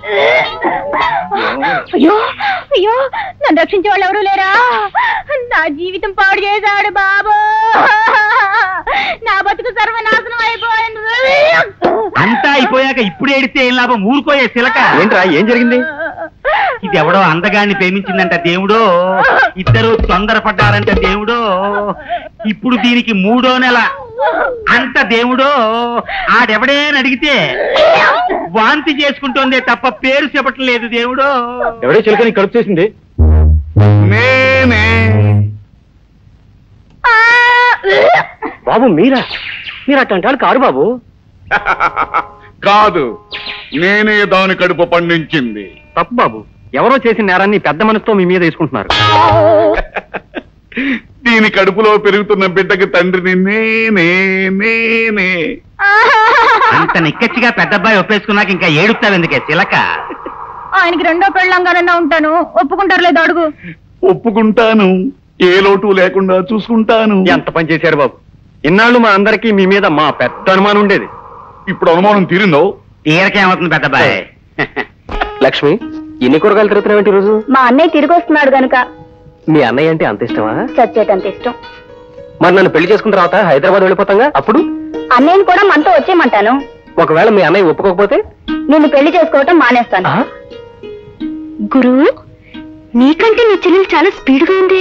అయ్యో అయ్యో నన్ను రక్షించే వాళ్ళు ఎవరు లేరా నా జీవితం పాడు చేశాడు బాబు నా బతుకు సర్వనాశనం అయిపోయింది అంతా అయిపోయాక ఇప్పుడు ఏడితే ఏం లాభం ఊరుకోయే సిలక ఏంట్రా ఏం జరిగింది ఇది ఎవడో అందగాన్ని ప్రేమించిందంట దేవుడో ఇద్దరు తొందరపడ్డారంట దేవుడో ఇప్పుడు దీనికి మూడో నెల అంత దేవుడో ఆడెవడేని అడిగితే వాంతి చేసుకుంటోందే తప్ప పేరు చెప్పట్లేదు దేవుడో ఎవడే చిలకని కడుపు చేసింది మేమే బాబు మీరా మీరు అట్టంటే వాళ్ళు కారు బాబు కాదు నేనే దాని కడుపు పండించింది తప్పు బాబు ఎవరో చేసిన నేరాన్ని పెద్ద మనసుతో మీ మీద వేసుకుంటున్నారు దీని కడుపులో పెరుగుతున్న బిడ్డకి తండ్రిని నేనే నేనే అంత నిక్కచ్చిగా పెద్దబ్బాయి ఒప్పేసుకున్నాక ఇంకా ఏడుస్తావు ఎందుకే చిలక ఆయనకి రెండో పెళ్ళంగానన్నా ఉంటాను ఒప్పుకుంటారు లేదు అడుగు ఒప్పుకుంటాను ఏ లోటు లేకుండా చూసుకుంటాను ఎంత పని చేశారు బాబు ఇన్నాళ్ళు మా అందరికీ మీ మీద మా పెద్ద అనుమానం ఉండేది ఇప్పుడు అనుమానం తీరిందో తీరకేమవుతుంది పెద్దబ్బాయి లక్ష్మి ఎన్ని కూరగాయలు తిరుగుతున్నావు రోజు మా అన్నయ్య తిరిగి వస్తున్నాడు గనుక మీ అన్నయ్య అంటే అంత ఇష్టమా చచ్చేటంత ఇష్టం మరి నన్ను పెళ్లి చేసుకున్న తర్వాత హైదరాబాద్ వెళ్ళిపోతాగా అప్పుడు అన్నయ్యని కూడా మనతో వచ్చేయమంటాను ఒకవేళ మీ అన్నయ్య ఒప్పుకోకపోతే నిన్ను పెళ్లి చేసుకోవటం మానేస్తాను ఆ? గురు నీకంటే నీ చెల్లెలు చాలా స్పీడ్ గా ఉంది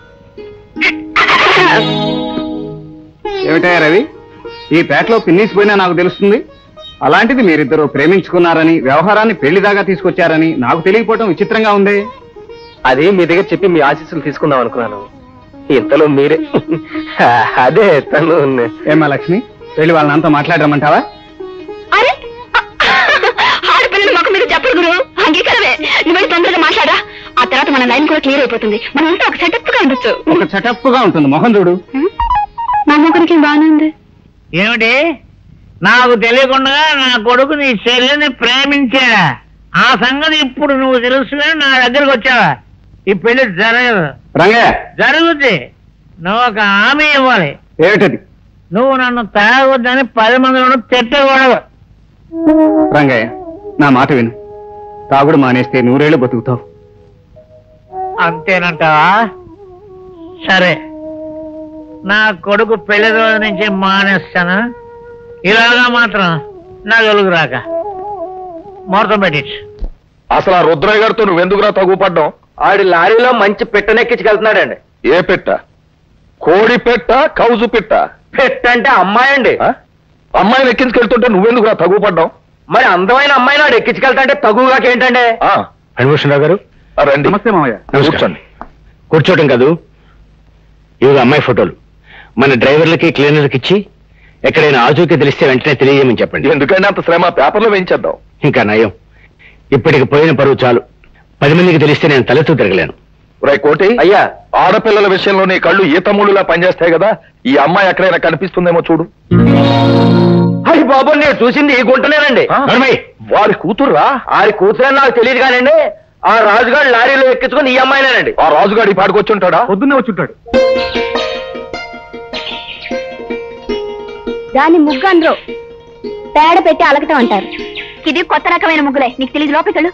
ఏమిటయ్యా రవి ఈ పేటలో పిన్నిసిపోయినా నాకు తెలుస్తుంది అలాంటిది మీరిద్దరూ ప్రేమించుకున్నారని వ్యవహారాన్ని పెళ్లి దాకా తీసుకొచ్చారని నాకు తెలియకపోవటం విచిత్రంగా ఉంది అదే మీ దగ్గర చెప్పి మీ ఆశీస్సులు తీసుకుందాం అనుకున్నాను ఇంతలో మీరే అదే తను ఏమా లక్ష్మి వెళ్ళి వాళ్ళని అంతా మాట్లాడరమ్మంటావా అరే ఆడపిల్లలు మాకు మీరు చెప్పరు గురు అంగీకారమే నువ్వు తొందరగా మాట్లాడా ఆ తర్వాత మన లైన్ కూడా క్లియర్ అయిపోతుంది మనం అంతా ఒక సెటప్ గా ఉండొచ్చు ఒక సెటప్ గా ఉంటుంది మొహం చూడు మా ముగ్గురికి బాగానే ఉంది ఏమిటి నాకు తెలియకుండా నా కొడుకు నీ చెల్లిని ప్రేమించాడా ఆ సంగతి ఇప్పుడు నువ్వు తెలుసుకుని నా దగ్గరకు వచ్చావా ఈ పెళ్లి జరగదు రంగయ్య జరుగుద్ది నువ్వు ఒక హామీ ఇవ్వాలి ఏమిటది నువ్వు నన్ను తాగొద్దని పది మందిలో తిట్టకూడదు రంగయ్య నా మాట విను తాగుడు మానేస్తే నూరేళ్లు బతుకుతావు అంతేనంటావా సరే నా కొడుకు పెళ్లి రోజు నుంచి మానేస్తాను ఇలాగా మాత్రం నా వెలుగు రాక ముహూర్తం పెట్టించు అసలు ఆ రుద్రయ్య గారితో నువ్వెందుకురా తగుపడ్డాం ఆడి లారీలో మంచి పెట్టనెక్కించుకెళ్తున్నాడండి ఏ పెట్ట కోడి పెట్ట కౌజు పెట్ట పెట్ట అంటే అమ్మాయి అండి ఆ? అమ్మాయిని ఎక్కించుకెళ్తుంటే నువ్వెందుకురా తగుపడ్డాం మరి అందమైన అమ్మాయి నాడు ఎక్కించుకెళ్తాంటే తగుగాకి ఏంటండి ఆ, హరిభూషణరావు గారు ఆ, రండి నమస్తే మామయ్య కూర్చోండి కూర్చోవటం కాదు ఇవి అమ్మాయి ఫోటోలు మన డ్రైవర్లకి క్లీనర్లకి ఇచ్చి ఎక్కడైనా ఆచూకీ తెలిస్తే వెంటనే తెలియజేయమని చెప్పండి ఎందుకంటే అంత శ్రమ పేపర్లో వేయించేద్దాం ఇంకా నయం ఇప్పటికి పోయిన పరువు చాలు పది మందికి తెలిస్తే నేను తలెత్తు తిరగలేను రై కోటి అయ్యా ఆడపిల్లల విషయంలో నీ కళ్ళు ఈత ముళ్ళులా పనిచేస్తాయి కదా ఈ అమ్మాయి ఎక్కడైనా కనిపిస్తుందేమో చూడు అయ్యి బాబు నేను చూసింది ఈ గుంటనేనండి ఆ? వారి కూతుర్రా ఆరి కూతురని నాకు తెలియదు కానండి ఆ రాజుగారు లారీలో ఎక్కించుకొని ఈ అమ్మాయినేనండి ఆ రాజుగాడి పాడుకొచ్చి ఉంటాడా పొద్దున్నే వచ్చుంటాడు దాన్ని ముగ్గు అనరు పేడ పెట్టి అలకటం అంటారు ఇది కొత్త రకమైన ముగ్గులే నీకు తెలియదు లోపలికెళ్ళు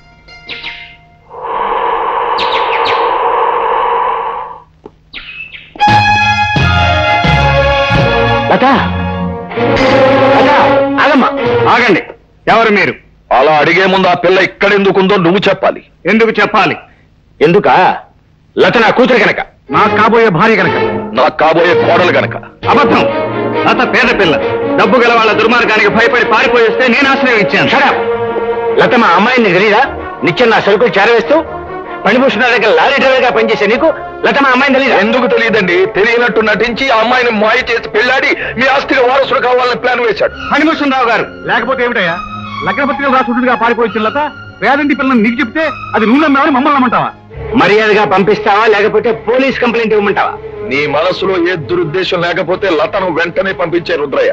లత లత, ఆగమ్మా ఆగండి ఎవరు మీరు అలా అడిగే ముందు ఆ పిల్ల ఇక్కడెందుకుందో నువ్వు చెప్పాలి ఎందుకు చెప్పాలి ఎందుకా లత నా కూతురు కనుక నాకు కాబోయే భార్య కనుక నాకు కాబోయే కోడలు గనక అబద్ధం లత పేద పిల్ల డబ్బు గల వాళ్ళ దుర్మార్గానికి భయపడి పారిపోయేస్తే నేను ఆశ్రయం ఇచ్చాను Shut up. లత మా అమ్మాయిని నీకు తెలీదా నిత్యం నా సరుకులు చేరవేస్తూ పనిభూషణ దగ్గర లారీ డ్రైవర్ గా పనిచేసే నీకు లత మా అమ్మాయిని తెలీదా ఎందుకు తెలియదండి తెలియనట్టు నటించి ఆ అమ్మాయిని మాయ చేసి పెళ్ళాడి మీ ఆస్తికి వారసుడు కావాలని ప్లాన్ వేశాడు హనిభూషణ్ రావు గారు లేకపోతే ఏమిటయ్యా లగ్నపత్రిక రాసుడుగా పారిపోయిన లత వేదంటి పిల్లని నీకు చెప్తే అది నువ్వు నమ్మావని మమ్మల్ని నమ్మంటావా మర్యాదగా పంపిస్తావా లేకపోతే పోలీస్ కంప్లైంట్ ఇవ్వమంటావా నీ మనసులో ఏ దురుద్దేశం లేకపోతే లతను వెంటనే పంపించే రుద్రయ్య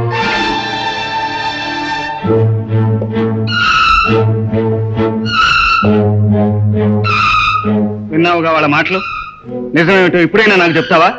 విన్నావుగా వాళ్ళ మాటలు నిజమేమిటో ఇప్పుడైనా నాకు చెప్తావా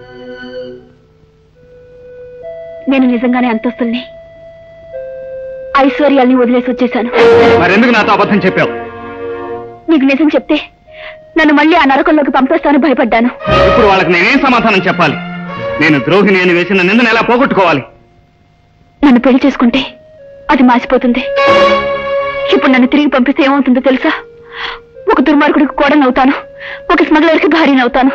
నేను నిజంగానే అంతస్తుల్ని ఐశ్వర్యాల్ని వదిలేసి వచ్చేశాను మరెందుకు నాతో అబద్ధం చెప్పావు నీకు నిజం చెప్తే నన్ను మళ్ళీ ఆ నరకంలోకి పంపేస్తాను భయపడ్డాను ఇప్పుడు వాళ్ళకి నేనేం సమాధానం చెప్పాలి నేను ద్రోహిని అని వేసిన నిందను ఎలా పోగొట్టుకోవాలి నన్ను పెళ్లి చేసుకుంటే అది మాసిపోతుంది ఇప్పుడు నన్ను తిరిగి పంపిస్తే ఏమవుతుందో తెలుసా ఒక దుర్మార్గుడికి కోడనవుతాను ఒక స్మగ్లర్కి భార్యనవుతాను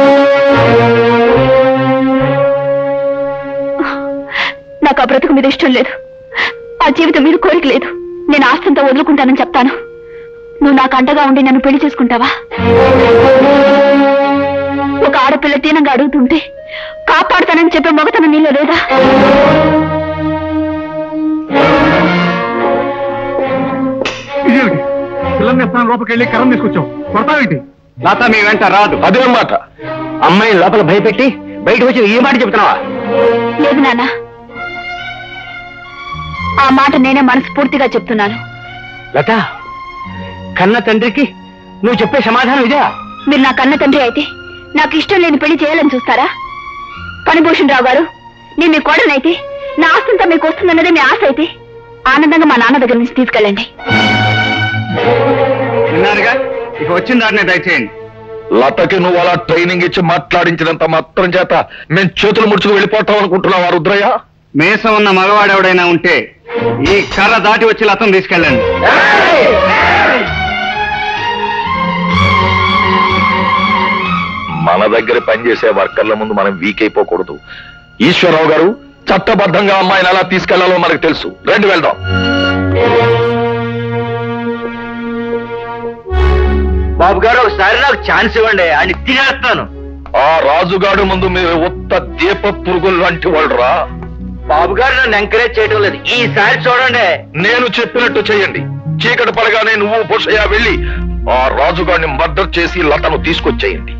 నాకు ఆ బ్రతుకు మీద ఇష్టం లేదు ఆ జీవితం మీద కోరిక లేదు నేను ఆస్తంతా వదులుకుంటానని చెప్తాను నువ్వు నాకు అండగా ఉండి నన్ను పెళ్లి చేసుకుంటావా ఒక ఆడపిల్ల దీనంగా అడుగుతుంటే కాపాడుతానని చెప్పే మొగతనం నీలో లేదా ఇదేమిటి పిల్లల్ని ఎత్తాను లోపలికి వెళ్ళి కరం తీసుకొచ్చావు కొడతావేంటి లత మీ వెంట రాదు అదే మాట అమ్మాయిని లోపల భయపెట్టి బయటకు వచ్చి ఈ మాట చెప్తున్నావా లేదు నాన్న ఆ మాట నేనే మనస్ఫూర్తిగా చెప్తున్నాను లత కన్న తండ్రికి నువ్వు చెప్పే సమాధానం ఇదే మీరు నా కన్న తండ్రి అయితే నాకు ఇష్టం లేని పెళ్లి చేయాలని చూస్తారా కనిభూషణ్ రావు గారు నేను మీ కోడలైతే నా ఆస్తంతా మీకు వస్తుందన్నదే మీ ఆశ అయితే ఆనందంగా మా నాన్న దగ్గర నుంచి తీసుకెళ్ళండి విన్నారుగా ఇక వచ్చిన దారినే దయచేయండి లతకి నువ్వు అలా ట్రైనింగ్ ఇచ్చి మాట్లాడించినంత మాత్రం చేత మేము చేతులు ముడుచుకు వెళ్ళిపోతాం అనుకుంటున్నావా రుద్రయ్య మేసం ఉన్న మగవాడెవడైనా ఉంటే ఈ కర్ర దాటి వచ్చి లతం తీసుకెళ్ళండి మన దగ్గర పనిచేసే వర్కర్ల ముందు మనం వీక్ అయిపోకూడదు ఈశ్వరరావు గారు చట్టబద్ధంగా అమ్మాయిని ఎలా తీసుకెళ్లాలో మనకు తెలుసు రెండు వెళ్దాం బాబు గారు ఒకసారి నాకు ఛాన్స్ ఇవ్వండి అని తినేస్తాను ఆ రాజుగాడు ముందు మీరు ఉత్త దీప పురుగులు లాంటి వాళ్ళరా బాబు గారు నన్ను ఎంకరేజ్ చేయడం లేదు ఈసారి చూడండి నేను చెప్పినట్టు చేయండి చీకటి పడగానే నువ్వు పుషయ్య వెళ్ళి ఆ రాజుగాడిని మర్డర్ చేసి లతను తీసుకొచ్చేయండి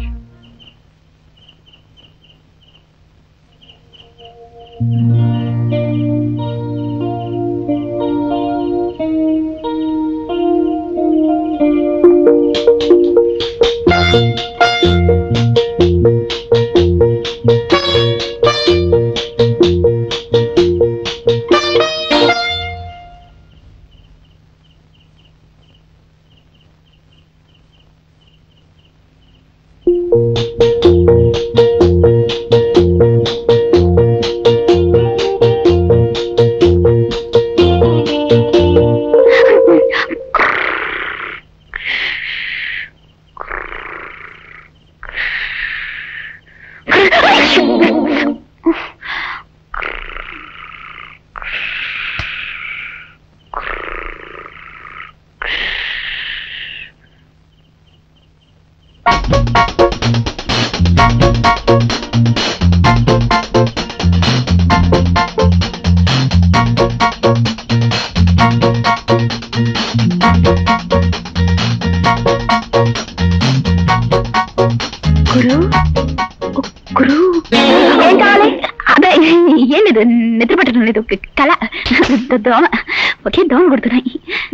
గురు గురు ఏం కావాలి అదే ఏం లేదు నిద్ర పట్టడం లేదు కళ దో- దోమ ఒకే దోమ కొడుతున్నాయి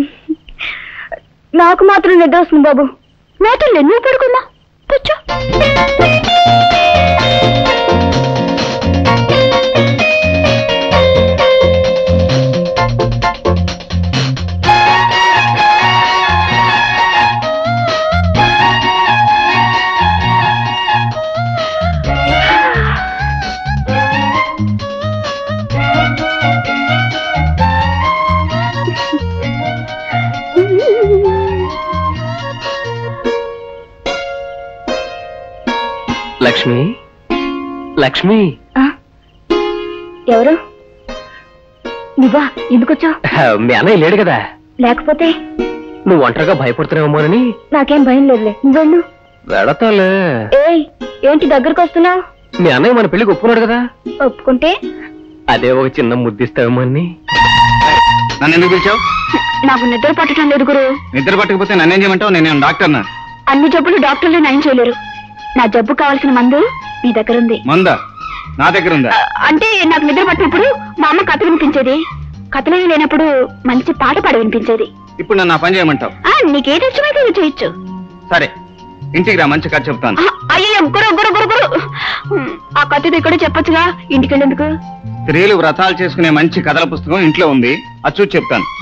నాకు మాత్రం నిద్ర వస్తుంది బాబు నాతో నువ్వు పడుకున్నా కూర్చో లక్ష్మి లక్ష్మి ఆ? ఎవరు నువ్వా ఎందుకొచ్చావు మీ అన్నయ్య లేడు కదా లేకపోతే నువ్వు ఒంటరిగా భయపడుతున్నావేమోనని నాకేం భయం లేదులే నువ్వు వెళ్ళు వెళతాలే ఏయ్ ఏంటి దగ్గరకు వస్తున్నావు మీ అన్నయ్య మన పెళ్లికి ఒప్పుకున్నాడు కదా ఒప్పుకుంటే అదే ఒక చిన్న ముద్దిస్తావేమో అని నన్ను ఎందుకు పిలిచావు నాకు నిద్ర పట్టడం లేదు గురు నిద్ర పట్టకపోతే నన్నేం చేయమంటావు నేను డాక్టర్నా అన్ని జబ్బులు డాక్టర్లు నయం చేయలేరు నా జబ్బు కావాల్సిన మందు మీ దగ్గర ఉంది మందా నా దగ్గర ఉందా ఆ, అంటే నాకు నిద్ర పట్టినప్పుడు మా అమ్మ కథ వినిపించేది కథలు లేనప్పుడు మంచి పాట పాడ వినిపించేది ఇప్పుడు నన్ను ఆ పని చేయమంటావు ఆ నీకేది ఇష్టమైతే అది చేయొచ్చు సరే ఇంటికి రా మంచి కథ చెప్తాను ఆ, అయ్యయ్యో గురు గురు గురు గురు ఉమ్, ఆ కత్తిది ఇక్కడే చెప్పొచ్చుగా ఇంటికెళ్ళేందుకు స్త్రీలు వ్రతాలు చేసుకునే మంచి కథల పుస్తకం ఇంట్లో ఉంది అది చూసి చెప్తాను